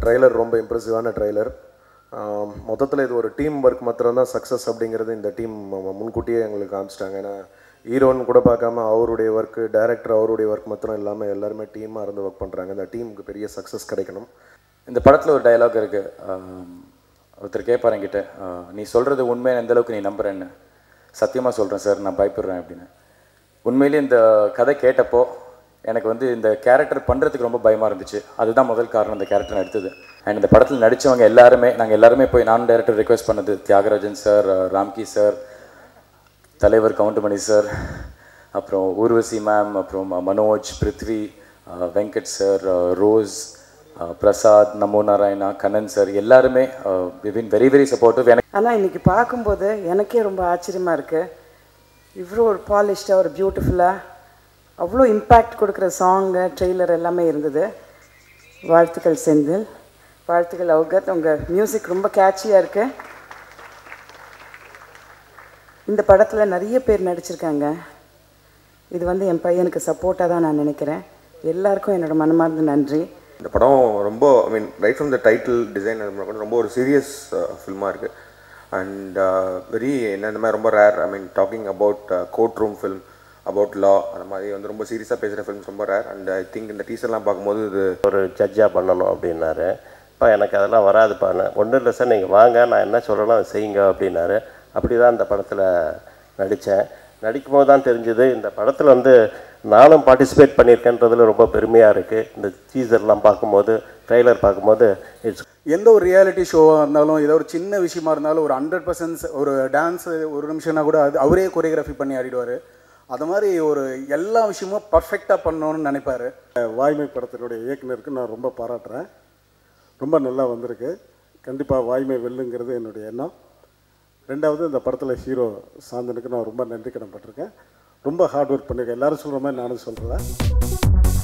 trailer ரொம்ப இம்ப்ரெசிவான trailer மொத்தத்தில் இது ஒரு டீம் ஒர்க் மாத்திரம்தான் சக்ஸஸ் அப்படிங்கிறது இந்த டீம் முன்கூட்டியே எங்களுக்கு காமிச்சிட்டாங்க ஏன்னா ஹீரோன்னு கூட பார்க்காம அவருடைய ஒர்க்கு டைரக்டர் அவருடைய ஒர்க் மாத்திரம் இல்லாமல் எல்லாருமே டீமாக இருந்து ஒர்க் பண்ணுறாங்க இந்த டீமுக்கு பெரிய சக்ஸஸ் கிடைக்கணும் இந்த படத்தில் ஒரு டயலாக் இருக்கு ஆம், ஒருத்தர் கேட்பார் என்கிட்ட ஆ, நீ சொல்கிறது உண்மையை எந்த அளவுக்கு நீ நம்புறேன்னு சத்தியமாக சொல்கிறேன் சார் நான் பயப்படுறேன் அப்படின்னு உண்மையிலேயே இந்த கதை கேட்டப்போ எனக்கு வந்து இந்த கேரக்டர் பண்ணுறதுக்கு ரொம்ப பயமாக இருந்துச்சு அதுதான் முதல் காரணம் இந்த கேரக்டர் எடுத்தது அண்ட் இந்த படத்தில் நடித்தவங்க எல்லாருமே நாங்கள் எல்லாருமே போய் நான் டேரக்டர் ரிக்வெஸ்ட் பண்ணது தியாகராஜன் சார் ராம்கி சார் தலைவர் கவுண்டமணி சார் அப்புறம் ஊர்வசி மேம் அப்புறம் மனோஜ் பிருத்வி அஹ், வெங்கட் சார் அஹ், ரோஸ் அஹ், பிரசாத் நமோ நாராயணா கண்ணன் சார் எல்லாருமே வின் வெரி வெரி சப்போர்ட்டிவ் எனக்கு ஆனால் இன்னைக்கு பார்க்கும்போது எனக்கே ரொம்ப ஆச்சரியமாக இருக்குது இவ்வளோ ஒரு பாலிஷ்டாக ஒரு பியூட்டிஃபுல்லாக அவ்வளோ இம்பேக்ட் கொடுக்குற சாங்கு ட்ரெய்லர் எல்லாமே இருந்தது வாழ்த்துக்கள் செந்தில் வாழ்த்துக்கள் அவுகத் உங்கள் மியூசிக் ரொம்ப கேட்சியாக இருக்குது இந்த படத்தில் நிறைய பேர் நடிச்சிருக்காங்க இது வந்து என் பையனுக்கு சப்போர்ட்டாக தான் நான் நினைக்கிறேன் எல்லாருக்கும் என்னோட மனமார்ந்த நன்றி இந்த படம் ரொம்ப I mean right from the title design அது கூட ரொம்ப ஒரு சீரியஸ் ஃபில்மாக இருக்குது அண்ட் வெரி என்ன இந்த மாதிரி ரொம்ப rare I mean talking about courtroom film about law அந்த மாதிரி வந்து ரொம்ப சீரியஸாக பேசுகிற ஃபில்ம்ஸ் ரொம்ப ரேர் அண்ட் ஐ திங்க் இந்த டீசர்லாம் பார்க்கும்போது இது ஒரு ஜட்ஜாக பண்ணணும் அப்படின்னாரு இப்போ எனக்கு அதெல்லாம் வராதுப்பான்னு ஒன்றும் இல்லை சார் நீங்கள் வாங்க நான் என்ன சொல்கிறேனோ அதை செய்யுங்க அப்படின்னாரு அப்படி தான் இந்த படத்தில் நடித்தேன் நடிக்கும்போது தான் தெரிஞ்சுது இந்த படத்தில் வந்து நானும் பார்ட்டிசிபேட் பண்ணியிருக்கேன்றதுல ரொம்ப பெருமையாக இருக்குது இந்த டீசர்லாம் பார்க்கும்போது ட்ரெய்லர் பார்க்கும்போது இட்ஸ் எந்த ஒரு ரியாலிட்டி ஷோவாக இருந்தாலும் ஏதோ ஒரு சின்ன விஷயமா இருந்தாலும் ஒரு ஹண்ட்ரட் பர்சன்ட் ஒரு டான்ஸ் ஒரு நிமிஷம்னா கூட அது அவரே கொரியோகிராஃபி பண்ணி ஆடிடுவார் அது மாதிரி ஒரு எல்லா விஷயமும் பர்ஃபெக்டாக பண்ணணும்னு நினைப்பாரு வாய்மை படத்தினுடைய இயக்குனருக்கு நான் ரொம்ப பாராட்டுறேன் ரொம்ப நல்லா வந்திருக்கு கண்டிப்பாக வாய்மை வெல்லுங்கிறது என்னுடைய எண்ணம் ரெண்டாவது இந்த படத்தில் ஹீரோ சாந்தனுக்கு நான் ரொம்ப நன்றி கடன்பட்டிருக்கேன் ரொம்ப ஹார்ட் ஒர்க் பண்ணியிருக்கேன் எல்லாரும் சொல்கிற மாதிரி நானும் சொல்கிறேன்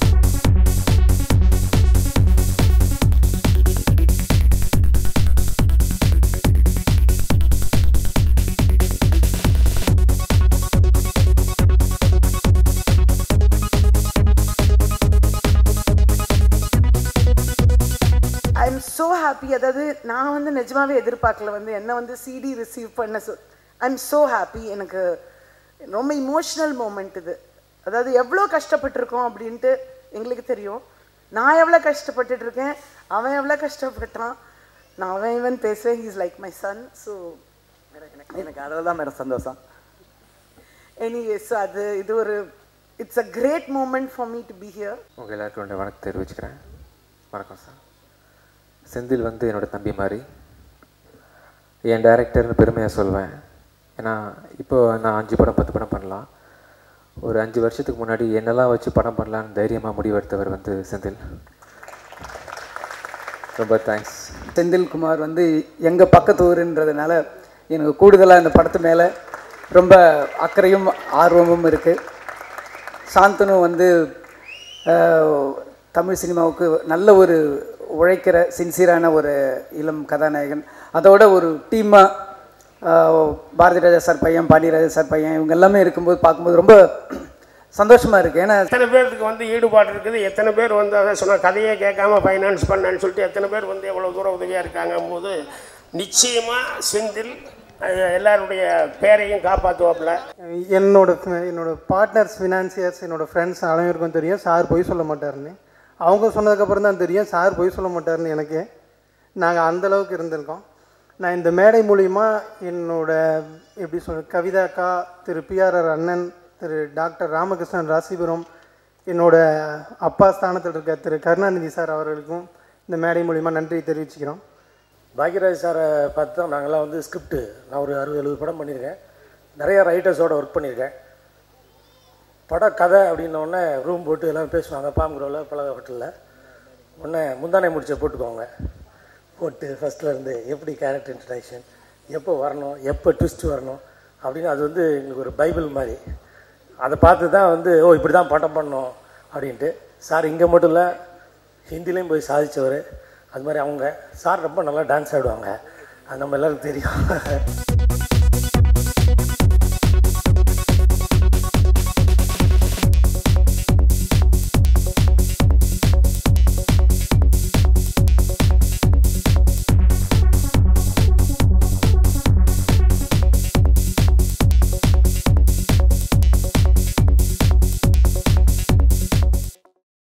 ஐ எம் ஸோ ஹாப்பி அதாவது நான் வந்து நிஜமாவே எதிர்பார்க்கல வந்து என்ன வந்து சிடி ரிசீவ் பண்ண சொ ஐ எம் ஸோ ஹாப்பி எனக்கு ரொம்ப இமோஷ்னல் மூமெண்ட் இது அதாவது எவ்வளோ கஷ்டப்பட்டிருக்கோம் அப்படின்ட்டு எங்களுக்கு தெரியும் நான் எவ்வளோ கஷ்டப்பட்டுட்டு இருக்கேன் அவன் எவ்வளோ கஷ்டப்பட்டான் நான் அவன் இவன் பேசுவேன் he's like my son so எனக்கு அதில் தான் மேடம் சந்தோஷம் எனிவேஸ் அது இது ஒரு it's a great moment for me to be here உங்கள் எல்லாருக்கும் என்னோட வணக்கம் தெரிவிச்சுக்கிறேன் வணக்கம் சார் செந்தில் வந்து என்னோட தம்பி மாதிரி என் டைரக்டர்னு பெருமையாக சொல்வேன் ஏன்னா இப்போ நான் அஞ்சு படம் பத்து படம் பண்ணலாம் ஒரு அஞ்சு வருஷத்துக்கு முன்னாடி என்னெல்லாம் வச்சு படம் பண்ணலான்னு தைரியமாக முடிவெடுத்தவர் வந்து செந்தில் ரொம்ப தேங்க்ஸ் செந்தில்குமார் வந்து எங்கள் பக்கத்து ஊருன்றதுனால எனக்கு கூடுதலாக இந்த படத்து மேலே ரொம்ப அக்கறையும் ஆர்வமும் இருக்குது சாந்தனு வந்து அஹ், தமிழ் சினிமாவுக்கு நல்ல ஒரு உழைக்கிற சின்சியரான ஒரு இளம் கதாநாயகன் அதோட ஒரு டீமாக பாரதி ராஜா சார் பையன் பாண்டியராஜா சார் பையன் இவங்க எல்லாமே இருக்கும்போது பார்க்கும்போது ரொம்ப சந்தோஷமாக இருக்குது ஏன்னா எத்தனை பேருக்கு வந்து ஈடுபாடு இருக்குது எத்தனை பேர் வந்து அதை சொன்ன கதையே கேட்காம ஃபைனான்ஸ் பண்ணேன்னு சொல்லிட்டு எத்தனை பேர் வந்து எவ்வளோ தூரம் உதவியாக இருக்காங்க போது நிச்சயமாக செந்தில் அஹ், எல்லாருடைய பேரையும் காப்பாற்றுவாப்புல என்னோட என்னோட பார்ட்னர்ஸ் ஃபினான்சியர்ஸ் என்னோட ஃப்ரெண்ட்ஸ் அனைவருக்கும் தெரியும் சார் பொய் சொல்ல மாட்டாருன்னு அவங்க சொன்னதுக்கப்புறம் தான் தெரியும் சார் பொய் சொல்ல மாட்டாருன்னு எனக்கு நாங்கள் அந்தளவுக்கு இருந்திருக்கோம் நான் இந்த மேடை மூலிமா என்னோட எப்படி சொல்ற கவிதாக்கா திரு பிஆர்ஆர் அண்ணன் திரு டாக்டர் ராமகிருஷ்ணன் ராசிபுரம் என்னோட அப்பா ஸ்தானத்தில் இருக்க திரு கருணாநிதி சார் அவர்களுக்கும் இந்த மேடை மூலிமா நன்றி தெரிவிச்சுக்கிறோம் பாக்யராஜ் சாரை பார்த்து தான் நாங்கள்லாம் வந்து ஸ்கிரிப்ட் நான் ஒரு அறுபது எழுபது படம் பண்ணியிருக்கேன் நிறைய ரைட்டர்ஸோட ஒர்க் பண்ணியிருக்கேன் பட கதை அப்படின்னோடனே ரூம் போட்டு எல்லாம் பேசுவாங்க பாம்புரோவில் பழக ஹோட்டலில் உடனே முந்தானை முடிச்ச போட்டுக்கோங்க போட்டு ஃபஸ்ட்டில் இருந்து எப்படி கேரக்டர் இன்ட்ரடக்ஷன் எப்போ வரணும் எப்போ ட்விஸ்ட் வரணும் அப்படின்னு அது வந்து எங்களுக்கு ஒரு பைபிள் மாதிரி அதை பார்த்து தான் வந்து ஓ இப்படி தான் படம் பண்ணோம் அப்படின்ட்டு சார் இங்கே மட்டும் இல்லை ஹிந்திலையும் போய் சாதித்தவர் அது மாதிரி அவங்க சார் ரொம்ப நல்லா டான்ஸ் ஆடுவாங்க அது நம்ம எல்லாருக்கும் தெரியும்